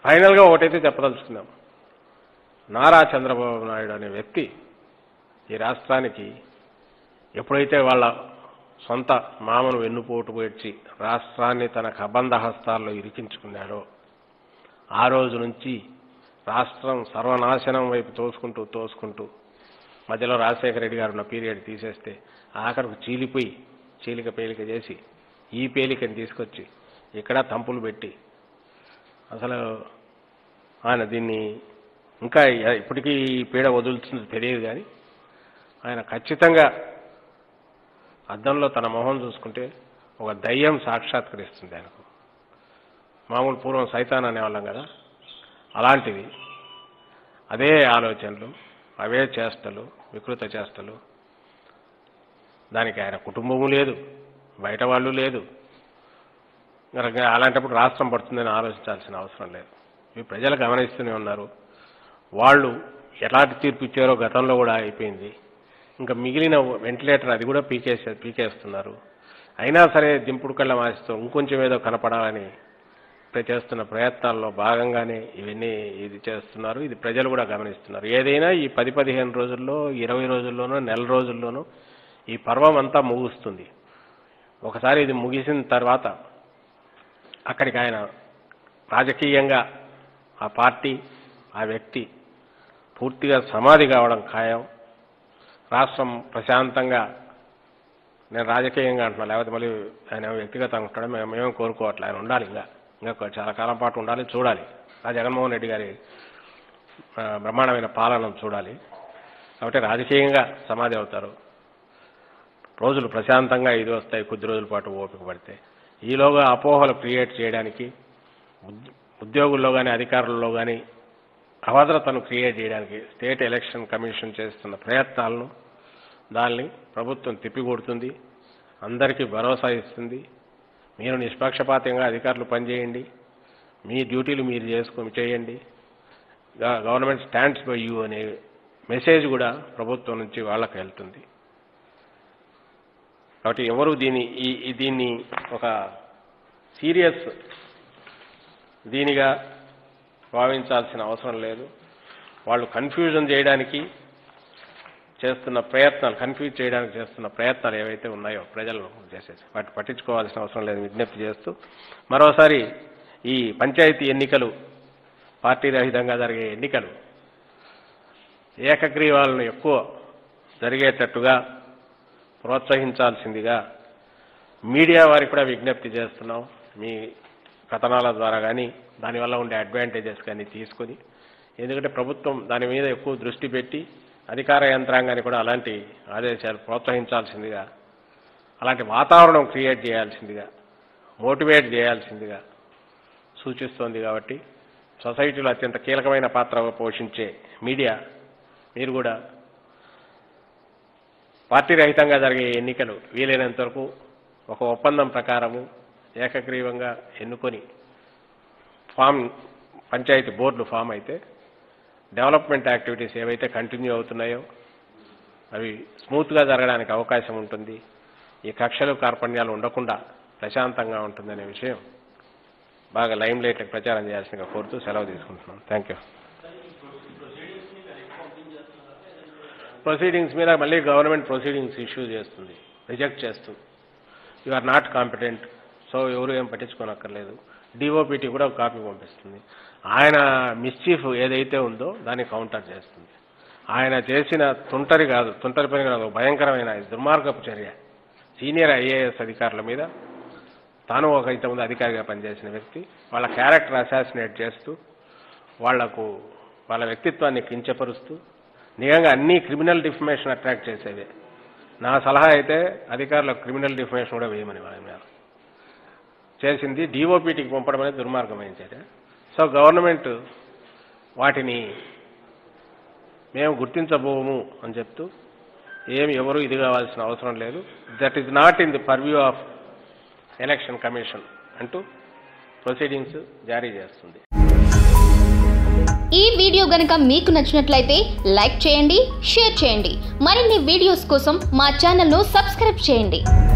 ఫైనల్గా ఒకటైతే చెప్పదలుచుకున్నాం నారా చంద్రబాబు నాయుడు అనే వ్యక్తి ఈ రాష్ట్రానికి ఎప్పుడైతే వాళ్ళ సొంత మామను వెన్నుపోటు పేర్చి రాష్ట్రాన్ని తన కబంధ హస్తాల్లో ఇరికించుకున్నాడో ఆ రోజు నుంచి రాష్ట్రం సర్వనాశనం వైపు తోసుకుంటూ తోసుకుంటూ మధ్యలో రాజశేఖర రెడ్డి గారు ఉన్న పీరియడ్ తీసేస్తే ఆఖరకు చీలిపోయి చీలిక పేలిక చేసి ఈ పేలికని తీసుకొచ్చి ఇక్కడ తంపులు పెట్టి అసలు ఆయన దీన్ని ఇంకా ఇప్పటికీ ఈ పీడ వదులుతుందో తెలియదు కానీ ఆయన ఖచ్చితంగా అద్దంలో తన మొహం చూసుకుంటే ఒక దయ్యం సాక్షాత్కరిస్తుంది ఆయనకు మామూలు పూర్వం సైతాన్ అనేవాళ్ళం కదా అలాంటిది అదే ఆలోచనలు అవే చేష్టలు వికృత చేష్టలు దానికి ఆయన కుటుంబము లేదు బయట వాళ్ళు లేదు కనుక అలాంటప్పుడు రాష్ట్రం పడుతుందని ఆలోచించాల్సిన అవసరం లేదు ఇవి ప్రజలు గమనిస్తూనే ఉన్నారు వాళ్ళు ఎలాంటి తీర్పు ఇచ్చారో గతంలో కూడా అయిపోయింది ఇంకా మిగిలిన వెంటిలేటర్ అది కూడా పీకేసే పీకేస్తున్నారు అయినా సరే దింపుడు కళ్ళ మాసిస్తూ ఇంకొంచెం ఏదో కనపడాలని ప్ర- చేస్తున్న ప్రయత్నాల్లో భాగంగానే ఇవన్నీ ఇది చేస్తున్నారు ఇది ప్రజలు కూడా గమనిస్తున్నారు ఏదైనా ఈ పది పదిహేను రోజుల్లో ఇరవై రోజుల్లోనో నెల రోజుల్లోనూ ఈ పర్వం అంతా ముగుస్తుంది ఒకసారి ఇది ముగిసిన తర్వాత అక్కడికి ఆయన రాజకీయంగా ఆ పార్టీ ఆ వ్యక్తి పూర్తిగా సమాధి కావడం ఖాయం రాష్ట్రం ప్రశాంతంగా నేను రాజకీయంగా అంటున్నా లేకపోతే మళ్ళీ ఆయన వ్యక్తిగతంగా ఉంటాడు మేము మేము కోరుకోవట్లే ఆయన ఉండాలి ఇంకా ఇంకా చాలా కాలం పాటు ఉండాలి చూడాలి ఆ జగన్మోహన్ రెడ్డి గారి ఆ, బ్రహ్మాండమైన పాలనను చూడాలి కాబట్టి రాజకీయంగా సమాధి అవుతారు రోజులు ప్రశాంతంగా ఇది వస్తాయి కొద్ది రోజుల పాటు ఓపిక పడితే ఈలోగా అపోహలు క్రియేట్ చేయడానికి ఉద్- ఉద్యోగుల్లో కానీ అధికారుల్లో కానీ అభద్రతను క్రియేట్ చేయడానికి స్టేట్ ఎలక్షన్ కమిషన్ చేస్తున్న ప్రయత్నాలను దాన్ని ప్రభుత్వం తిప్పికొడుతుంది అందరికీ భరోసా ఇస్తుంది మీరు నిష్పక్షపాతంగా అధికారులు పనిచేయండి మీ డ్యూటీలు మీరు చేసుకొని చేయండి గ- గవర్నమెంట్ స్టాండ్స్ బై యూ అనే మెసేజ్ కూడా ప్రభుత్వం నుంచి వాళ్ళకి వెళ్తుంది కాబట్టి ఎవరు దీన్ని ఈ ఈ దీన్ని ఒక సీరియస్ దీనిగా భావించాల్సిన అవసరం లేదు వాళ్ళు కన్ఫ్యూజన్ చేయడానికి చేస్తున్న ప్రయత్నాలు కన్ఫ్యూజ్ చేయడానికి చేస్తున్న ప్రయత్నాలు ఏవైతే ఉన్నాయో ప్రజలు చేసేసి వాటి పట్టించుకోవాల్సిన అవసరం లేదు విజ్ఞప్తి చేస్తూ మరోసారి ఈ పంచాయతీ ఎన్నికలు పార్టీ రహితంగా జరిగే ఎన్నికలు ఏకగ్రీవాలను ఎక్కువ జరిగేటట్టుగా ప్రోత్సహించాల్సిందిగా మీడియా వారికి కూడా విజ్ఞప్తి చేస్తున్నాం మీ కథనాల ద్వారా కానీ దానివల్ల ఉండే అడ్వాంటేజెస్ కానీ తీసుకొని ఎందుకంటే ప్రభుత్వం దాని మీద ఎక్కువ దృష్టి పెట్టి అధికార యంత్రాంగాన్ని కూడా అలాంటి ఆదేశాలు ప్రోత్సహించాల్సిందిగా అలాంటి వాతావరణం క్రియేట్ చేయాల్సిందిగా మోటివేట్ చేయాల్సిందిగా సూచిస్తోంది కాబట్టి సొసైటీలో అత్యంత కీలకమైన పాత్ర పోషించే మీడియా మీరు కూడా పార్టీ రహితంగా జరిగే ఎన్నికలు వీలైనంత వరకు ఒక ఒప్పందం ప్రకారము ఏకగ్రీవంగా ఎన్నుకొని ఫామ్ పంచాయతీ బోర్డులు ఫామ్ అయితే డెవలప్మెంట్ యాక్టివిటీస్ ఏవైతే కంటిన్యూ అవుతున్నాయో అవి స్మూత్గా జరగడానికి అవకాశం ఉంటుంది ఈ కక్షలు కార్పణ్యాలు ఉండకుండా ప్రశాంతంగా ఉంటుందనే విషయం బాగా లైమ్ లైట్లకు ప్రచారం చేయాల్సిందిగా కోరుతూ సెలవు తీసుకుంటున్నాం థ్యాంక్ యూ ప్రొసీడింగ్స్ మీద మళ్ళీ గవర్నమెంట్ ప్రొసీడింగ్స్ ఇష్యూ చేస్తుంది రిజెక్ట్ చేస్తుంది you are not competent so ఎవరు ఏం పట్టించుకోనక్కర్లేదు డిఓపిటి కూడా ఒక కాపీ పంపిస్తుంది ఆయన మిస్చీఫ్ ఏదైతే ఉందో దాన్ని కౌంటర్ చేస్తుంది ఆయన చేసిన తుంటరి కాదు తుంటరి పని కాదు భయంకరమైన దుర్మార్గపు చర్య సీనియర్ ఐఏఎస్ అధికారుల మీద తాను ఒక ఇంతకుముందు అధికారిగా పనిచేసిన వ్యక్తి వాళ్ళ క్యారెక్టర్ అసాసినేట్ చేస్తూ వాళ్లకు వాళ్ళ వ్యక్తిత్వాన్ని కించపరుస్తూ నిజంగా అన్ని క్రిమినల్ డిఫమేషన్ అట్రాక్ట్ చేసేవే నా సలహా అయితే అధికారులకు క్రిమినల్ డిఫమేషన్ కూడా వేయమని వాళ్ళ మీద చేసింది డిఓపిటికి పంపడం అనేది దుర్మార్గమైన చర్య సో గవర్నమెంట్ వాటిని మేము గుర్తించబోము అని చెప్తూ ఏమి ఎవరు ఇది కావాల్సిన అవసరం లేదు that is not in the purview of election commission అంటూ ప్రొసీడింగ్స్ జారీ చేస్తుంది ఈ వీడియో గనుక మీకు నచ్చినట్లయితే లైక్ చేయండి షేర్ చేయండి మరిన్ని వీడియోస్ కోసం మా ఛానల్ను సబ్స్క్రైబ్ చేయండి